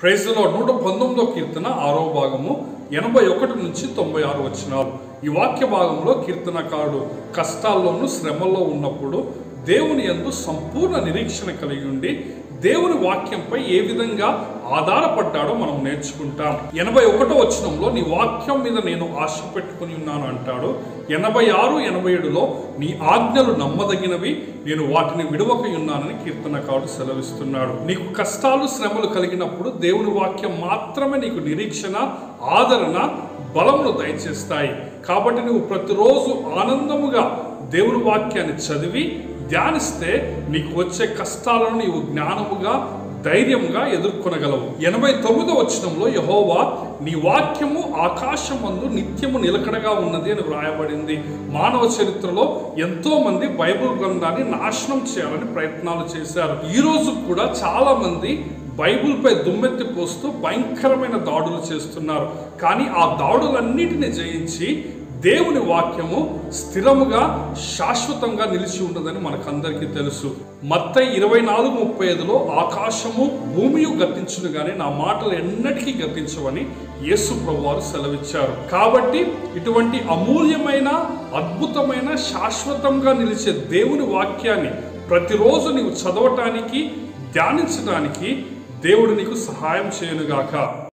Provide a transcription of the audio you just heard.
ప్రైజ్లో నూట పంతొమ్మిదో కీర్తన ఆరో భాగము ఎనభై ఒకటి నుంచి తొంభై ఆరు వచ్చినారు ఈ వాక్య భాగంలో కీర్తనకారుడు కష్టాల్లోనూ శ్రమల్లో ఉన్నప్పుడు దేవుని యందు సంపూర్ణ నిరీక్షణ కలిగి ఉండి దేవుని వాక్యంపై ఏ విధంగా ఆధారపడ్డాడో మనం నేర్చుకుంటాం ఎనభై ఒకటో వచనంలో నీ వాక్యం మీద నేను ఆశ పెట్టుకుని ఉన్నాను అంటాడు ఎనభై ఆరు ఎనభై ఏడులో నీ ఆజ్ఞలు నమ్మదగినవి నేను వాటిని విడవక ఉన్నానని కీర్తనకారుడు సెలవిస్తున్నాడు నీకు కష్టాలు శ్రమలు కలిగినప్పుడు దేవుని వాక్యం మాత్రమే నీకు నిరీక్షణ ఆదరణ బలమును దయచేస్తాయి కాబట్టి నువ్వు ప్రతిరోజు ఆనందముగా దేవుని వాక్యాన్ని చదివి ధ్యానిస్తే నీకు వచ్చే కష్టాలను నీవు జ్ఞానముగా ధైర్యంగా ఎదుర్కొనగలవు ఎనభై తొమ్మిదో వచనంలో యహోవా నీ వాక్యము ఆకాశమందు నిత్యము నిలకడగా ఉన్నది అని వ్రాయబడింది మానవ చరిత్రలో ఎంతో మంది బైబిల్ గ్రంథాన్ని నాశనం చేయాలని ప్రయత్నాలు చేశారు ఈ రోజు కూడా చాలా మంది బైబిల్పై దుమ్మెత్తి పోస్తూ భయంకరమైన దాడులు చేస్తున్నారు కానీ ఆ దాడులన్నిటిని జయించి దేవుని వాక్యము స్థిరముగా శాశ్వతంగా నిలిచి ఉండదని మనకందరికీ తెలుసు మత్తయి ఇరవై నాలుగు ముప్పై ఐదులో ఆకాశము భూమియు గతించును గాని నా మాటలు ఎన్నటికీ గతించవని యేసు ప్రభువారు సెలవిచ్చారు కాబట్టి ఇటువంటి అమూల్యమైన అద్భుతమైన శాశ్వతంగా నిలిచే దేవుని వాక్యాన్ని ప్రతిరోజు నీవు చదవటానికి ధ్యానించడానికి దేవుడు నీకు సహాయం చేయనుగాక